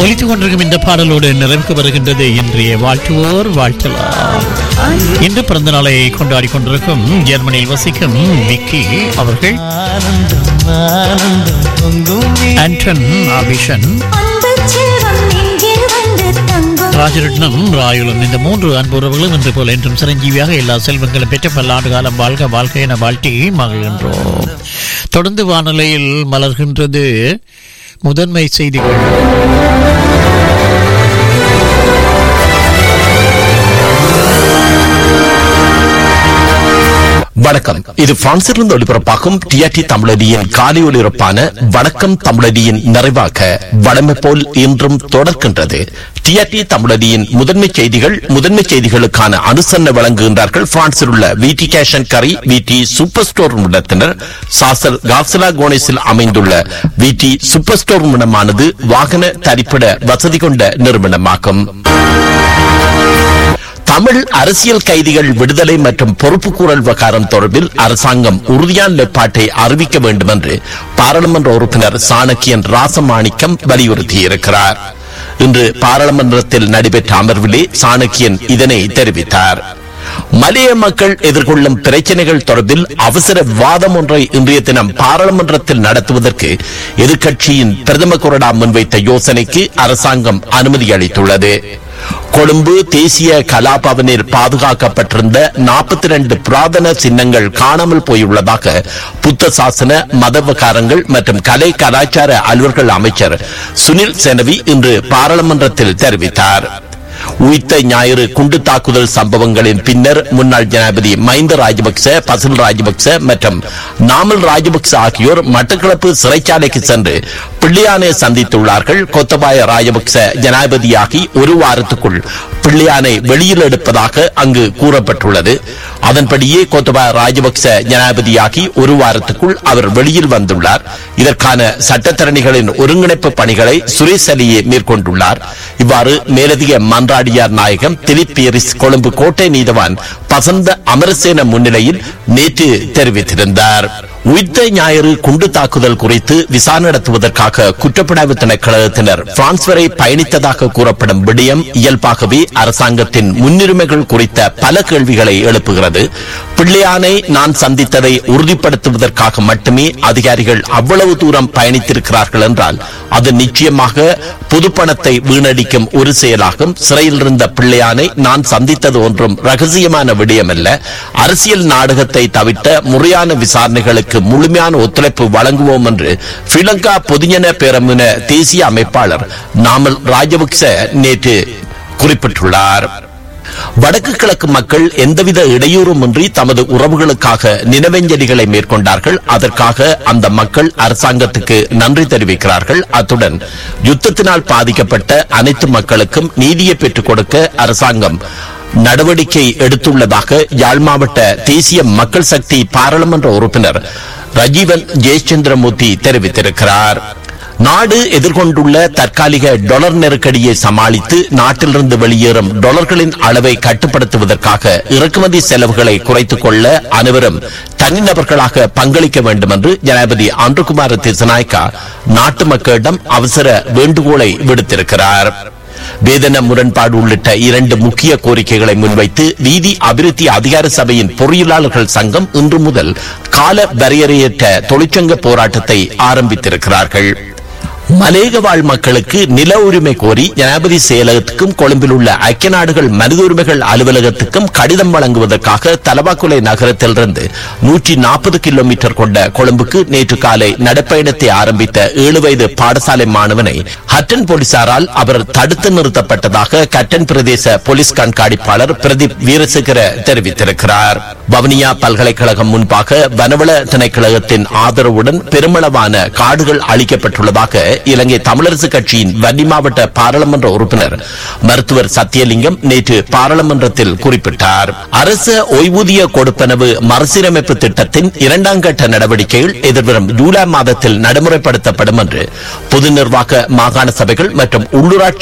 ஒலித்துக் கொண்டிருக்கும் இந்த பாடலோடு நிறைவுக்கு வருகின்றது இன்றைய வாழ்த்துவோர் வாழ்த்தலாம் இன்று பிறந்த நாளை கொண்டாடி கொண்டிருக்கும் ஜெர்மனியில் வசிக்கும் விக்கி அவர்கள் ஆனந்தம் ஆனந்தம் பொங்கும் ஆண்டன் ஆபிஷன் அன்புச் செல்வம் இங்கே வந்து தங்கும் ராஜரட்னம் ராயுலன் இந்த மூன்று அன்புறவுகளும் இன்று போல் என்றும் சிரஞ்சீவியாக எல்லா செல்வங்களும் பெற்ற பல்லாண்டு காலம் வாழ்க வாழ்க என வாழ்த்தி மகிழ்கின்றோம் தொடர்ந்து வானிலையில் மலர்கின்றது முதன்மை செய்திகள் வணக்கம் இது பிரான்சிலிருந்து ஒளிபரப்பாகும் டிஆர்டி தமிழடியின் காலை ஒளிபரப்பான வணக்கம் தமிழடியின் நிறைவாக வடமை போல் இன்றும் தொடர்கின்றது டிஆர்டி தமிழடியின் முதன்மை செய்திகள் முதன்மை செய்திகளுக்கான அனுசரணை வழங்குகின்றார்கள் பிரான்சில் உள்ள விடி கேஷன் கரி விடி சூப்பர் ஸ்டோர் நிறுவனத்தினர் சாசல் காப்சலா கோனேஸில் அமைந்துள்ள விடி சூப்பர் ஸ்டோர் நிறுவனமானது வாகன தரிப்பிட வசதி கொண்ட நிறுவனமாகும் தமிழ் அரசியல் கைதிகள் விடுதலை மற்றும் பொறுப்புக்கூறல் விவகாரம் தொடர்பில் அரசாங்கம் உறுதியான நிலைப்பாட்டை அறிவிக்க வேண்டும் என்று பாராளுமன்ற உறுப்பினர் சாணக்கியன் ராசமாணிக்கம் வலியுறுத்தியிருக்கிறார் இன்று பாராளுமன்றத்தில் நடைபெற்ற அமர்விலே சாணக்கியன் இதனை தெரிவித்தார் மலைய மக்கள் எதிர்கொள்ளும் பிரச்சனைகள் தொடர்பில் அவசர விவாதம் ஒன்றை இன்றைய தினம் பாராளுமன்றத்தில் நடத்துவதற்கு எதிர்க்கட்சியின் பிரதம கொறடா முன்வைத்த யோசனைக்கு அரசாங்கம் அனுமதி அளித்துள்ளது கொழும்பு தேசிய கலாபவனில் பாதுகாக்கப்பட்டிருந்த நாற்பத்தி ரெண்டு புராதன சின்னங்கள் காணாமல் போயுள்ளதாக புத்த சாசன மத விவகாரங்கள் மற்றும் கலை கலாச்சார அலுவல்கள் அமைச்சர் சுனில் செனவி இன்று பாராளுமன்றத்தில் தெரிவித்தார் உயிர்த்த ஞாயிறு குண்டு தாக்குதல் சம்பவங்களின் பின்னர் முன்னாள் ஜனாதிபதி மஹிந்த ராஜபக்ச பசில் ராஜபக்ச மற்றும் நாமல் ராஜபக்ச ஆகியோர் மட்டக்களப்பு சிறைச்சாலைக்கு சென்று பிள்ளையானை சந்தித்துள்ளார்கள் கொத்தபாய ராஜபக்ச ஜனாதிபதியாகி ஒரு வாரத்துக்குள் பிள்ளையானை வெளியில் எடுப்பதாக அங்கு கூறப்பட்டுள்ளது அதன்படியே கோத்தபாய ராஜபக்ச ஜனாதிபதியாகி ஒரு வாரத்துக்குள் அவர் வெளியில் வந்துள்ளார் இதற்கான சட்டத்தரணிகளின் ஒருங்கிணைப்பு பணிகளை சுரேஷ் அலியே மேற்கொண்டுள்ளார் இவ்வாறு மேலதிக மன்றாடியார் நாயகம் திலிப் பேரிஸ் கொழும்பு கோட்டை நீதவான் பசந்த அமரசேன முன்னிலையில் நேற்று தெரிவித்திருந்தார் உயிர்த்த ஞாயிறு குண்டு தாக்குதல் குறித்து விசாரணை நடத்துவதற்காக குற்றப்புலனாய்வு திணைக்களத்தினர் பிரான்ஸ் வரை பயணித்ததாக கூறப்படும் விடயம் இயல்பாகவே அரசாங்கத்தின் முன்னுரிமைகள் குறித்த பல கேள்விகளை எழுப்புகிறது பிள்ளையானை நான் சந்தித்ததை உறுதிப்படுத்துவதற்காக மட்டுமே அதிகாரிகள் அவ்வளவு தூரம் பயணித்திருக்கிறார்கள் என்றால் அது நிச்சயமாக பொதுப்பணத்தை வீணடிக்கும் ஒரு செயலாகும் சிறையில் இருந்த பிள்ளையானை நான் சந்தித்தது ஒன்றும் ரகசியமான விடயமல்ல அரசியல் நாடகத்தை தவிர்த்த முறையான விசாரணைகளுக்கு முழுமையான ஒத்துழைப்பு வழங்குவோம் என்று ஸ்ரீலங்கா பொதுஜன பேரமுன தேசிய அமைப்பாளர் நாமல் ராஜபக்ச நேற்று குறிப்பிட்டுள்ளார் வடக்கு கிழக்கு மக்கள் எந்தவித இடையூறுமின்றி தமது உறவுகளுக்காக நினைவஞ்சலிகளை மேற்கொண்டார்கள் அதற்காக அந்த மக்கள் அரசாங்கத்துக்கு நன்றி தெரிவிக்கிறார்கள் அத்துடன் யுத்தத்தினால் பாதிக்கப்பட்ட அனைத்து மக்களுக்கும் நீதியை பெற்றுக் கொடுக்க அரசாங்கம் நடவடிக்கை எடுத்துள்ளதாக யாழ் மாவட்ட தேசிய மக்கள் சக்தி பாராளுமன்ற உறுப்பினர் ரஜீவன் ஜெயச்சந்திரமூர்த்தி தெரிவித்திருக்கிறார் நாடு எதிர்கொண்டுள்ள தற்காலிக டொலர் நெருக்கடியை சமாளித்து நாட்டிலிருந்து வெளியேறும் டொலர்களின் அளவை கட்டுப்படுத்துவதற்காக இறக்குமதி செலவுகளை குறைத்துக் கொள்ள அனைவரும் தனிநபர்களாக பங்களிக்க வேண்டும் என்று ஜனாதிபதி அன்றுகுமார் திசநாயக்கா நாட்டு மக்களிடம் அவசர வேண்டுகோளை விடுத்திருக்கிறார் வேதன முரண்பாடு உள்ளிட்ட இரண்டு முக்கிய கோரிக்கைகளை முன்வைத்து வீதி அபிவிருத்தி அதிகார சபையின் பொறியியலாளர்கள் சங்கம் இன்று முதல் கால வரையறையற்ற தொழிற்சங்க போராட்டத்தை ஆரம்பித்திருக்கிறார்கள் மலேக வாழ் மக்களுக்கு நில உரிமை கோரி ஜனாதிபதி செயலகத்துக்கும் கொழும்பில் உள்ள ஐக்கிய நாடுகள் மனித உரிமைகள் அலுவலகத்துக்கும் கடிதம் வழங்குவதற்காக தலவாக்குலை நகரத்திலிருந்து நூற்றி நாற்பது கிலோமீட்டர் கொண்ட கொழும்புக்கு நேற்று காலை நடப்பயணத்தை ஆரம்பித்த ஏழு வயது பாடசாலை மாணவனை ஹட்டன் போலீசாரால் அவர் தடுத்து நிறுத்தப்பட்டதாக கட்டன் பிரதேச போலீஸ் கண்காணிப்பாளர் பிரதீப் வீரசேகர தெரிவித்திருக்கிறார் வவுனியா பல்கலைக்கழகம் முன்பாக வனவள திணைக்களகத்தின் ஆதரவுடன் பெருமளவான காடுகள் அளிக்கப்பட்டுள்ளதாக இலங்கை தமிழரசு கட்சியின் வன்னி மாவட்ட பாராளுமன்ற உறுப்பினர் மருத்துவர் சத்தியலிங்கம் நேற்று பாராளுமன்றத்தில் குறிப்பிட்டார் அரச ஓய்வூதிய கொடுப்பனவு மறுசீரமைப்பு திட்டத்தின் இரண்டாம் கட்ட நடவடிக்கைகள் எதிர்வரும் ஜூலை மாதத்தில் நடைமுறைப்படுத்தப்படும் என்று பொது நிர்வாக மாகாண சபைகள் மற்றும் உள்ளூராட்சி